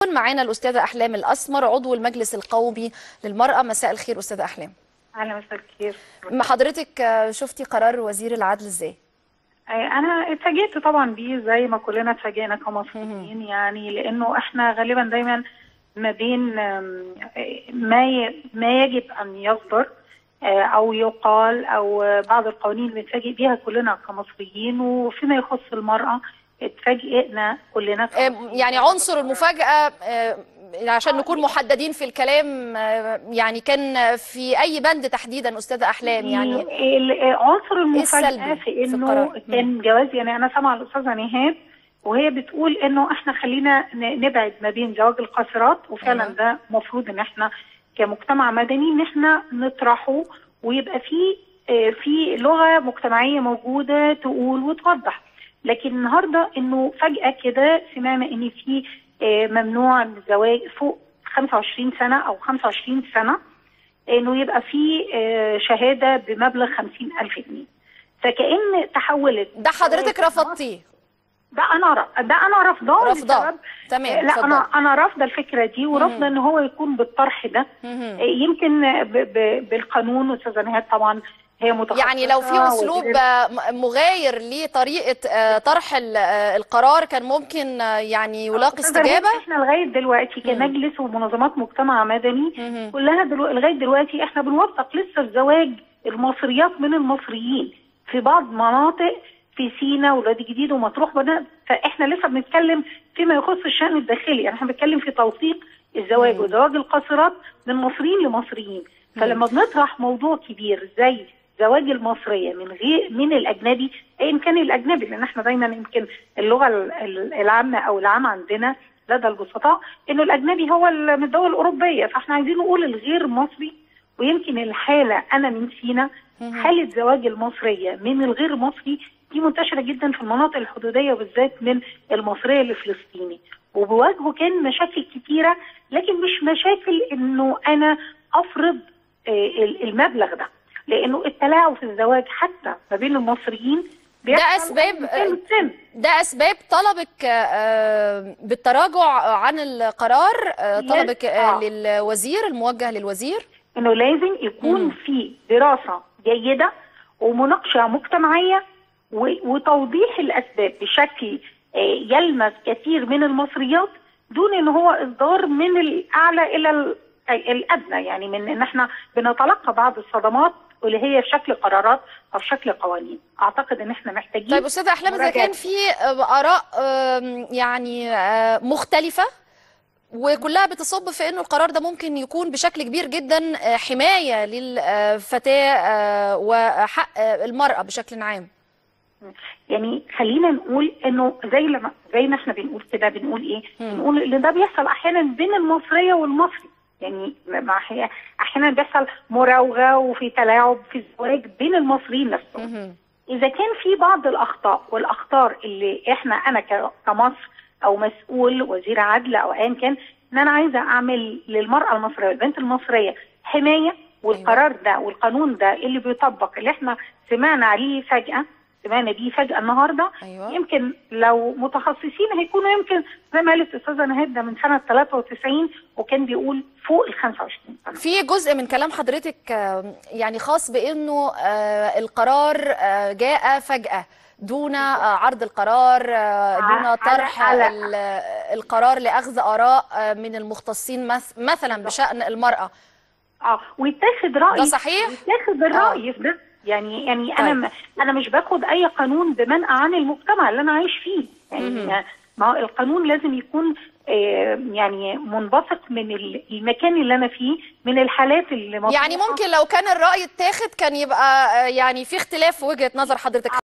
معانا الأستاذة أحلام الأسمر عضو المجلس القومي للمرأة مساء الخير أستاذة أحلام اهلا مساء الخير ما حضرتك آه، شفتي قرار وزير العدل إزاي؟ آه، انا اتفاجئت طبعا بيه زي ما كلنا اتفاجئنا كمصريين يعني لانه احنا غالبا دايما ما بين آم، آه، ما ي- ما يجب ان يصدر آه، او يقال او آه، بعض القوانين اللي بنتفاجئ بيها كلنا كمصريين وفيما يخص المراه اتفاجئنا كلنا آه، كمصريين. يعني عنصر المفاجأة آه، عشان نكون محددين في الكلام آه، يعني كان في أي بند تحديدا أستاذة أحلام يعني ال- ال- عنصر المفاجأة السلبي في في انه القرار؟ كان جواز يعني انا سامعه الاستاذة نهاد وهي بتقول انه احنا خلينا ن- نبعد ما بين زواج القاصرات وفعلا أيوة. ده المفروض ان احنا كمجتمع مدني ان احنا نطرحه ويبقى في آه، في لغة مجتمعية موجودة تقول وتوضح لكن النهارده انه فجأة كده سمعنا ان في آه، ممنوع الزواج فوق 25 سنة او 25 سنة انه يبقى في آه، شهاده بمبلغ 50000 جنيه فكأن تحولت ده حضرتك رفضتيه ده انا ر- ده انا رافضاه رافضاه. لسبب- تمام، آه، لا اتفضلي. انا انا رافضه الفكره دي ورافضه مم. ان هو يكون بالطرح ده مهم. آه، يمكن ب- ب- بالقانون استاذه نهاد طبعا هي متخصصه يعني لو في اسلوب وغير- آه، م- مغاير لطريقه آه، طرح ال- آه، القرار كان ممكن آه، يعني يلاقي أستاذة نهاد، استجابه احنا لغايه دلوقتي كمجلس ومنظمات مجتمع مدني مهم. كلها دلو... لغايه دلوقتي احنا بنوثق لسه الزواج المصريات من المصريين في بعض مناطق في سينا ولاد جديد ومطروح بدأ فاحنا لسه بنتكلم فيما يخص الشان الداخلي يعني احنا بنتكلم في توثيق الزواج مم. وزواج القاصرات من مصريين لمصريين فلما بنطرح موضوع كبير زي زواج المصريه من غير من الاجنبي ايا كان الاجنبي لان احنا دايما يمكن اللغه ال- ال- العامه او العام عندنا لدى البسطاء انه الاجنبي هو ال- من الدول الاوروبيه فاحنا عايزين نقول الغير مصري ويمكن الحاله انا من سينا مهم. حاله زواج المصريه من الغير مصري دي منتشره جدا في المناطق الحدوديه وبالذات من المصريه لفلسطيني وبواجهه كان مشاكل كتيره لكن مش مشاكل انه انا افرض آه، ال- المبلغ ده لانه التلاعب في الزواج حتى ما بين المصريين بيحصل أسباب- من سن لسن. ده اسباب طلبك آه، بالتراجع عن القرار آه، Yes. طلبك آه، آه. للوزير الموجه للوزير انه لازم يكون مم. في دراسه جيده ومناقشه مجتمعيه و- وتوضيح الاسباب بشكل آه، يلمس كثير من المصريات دون ان هو اصدار من الاعلى الى ال- الادنى يعني من ان احنا بنتلقى بعض الصدمات واللي هي في شكل قرارات او في شكل قوانين اعتقد ان احنا محتاجين طيب استاذه احلام اذا مراجعة. كان في آه، اراء آم، يعني آه، مختلفه وكلها بتصب في انه القرار ده ممكن يكون بشكل كبير جدا آه، حمايه للفتاه آه، وحق آه، المراه بشكل عام يعني خلينا نقول انه زي لما زي ما احنا بنقول كده بنقول ايه؟ مم. بنقول ان ده بيحصل احيانا بين المصريه والمصري يعني مع أحي- احيانا بيحصل مراوغه وفي تلاعب في الزواج بين المصريين نفسهم. مهم. اذا كان في بعض الاخطاء والاخطار اللي احنا انا ك- كمصر او مسؤول وزير عدل او ايا كان ان انا عايزه اعمل للمراه المصريه والبنت المصريه حمايه والقرار ده والقانون ده اللي بيطبق اللي احنا سمعنا عليه فجاه سمعنا بيه فجاه النهارده ايوه يمكن لو متخصصين هيكونوا يمكن زي ما قالت الاستاذه نهاد ده من سنه 93 وكان بيقول فوق ال 25 سنه في جزء من كلام حضرتك آه، يعني خاص بانه آه، القرار آه، جاء فجأة دون آه، عرض القرار آه، دون على- طرح على- ال- القرار لأخذ آراء آه، من المختصين مث- مثلا بشأن المرأة اه ويتاخد راي ده صحيح؟ يتاخد الراي في ده يعني يعني انا طيب. م- انا مش باخد اي قانون بمنأى عن المجتمع اللي انا عايش فيه مهم. يعني ما هو القانون لازم يكون آه، يعني منبثق من ال- المكان اللي انا فيه من الحالات اللي يعني مطروحة. ممكن لو كان الرأي اتاخد كان يبقى آه، يعني في اختلاف في وجهة نظر حضرتك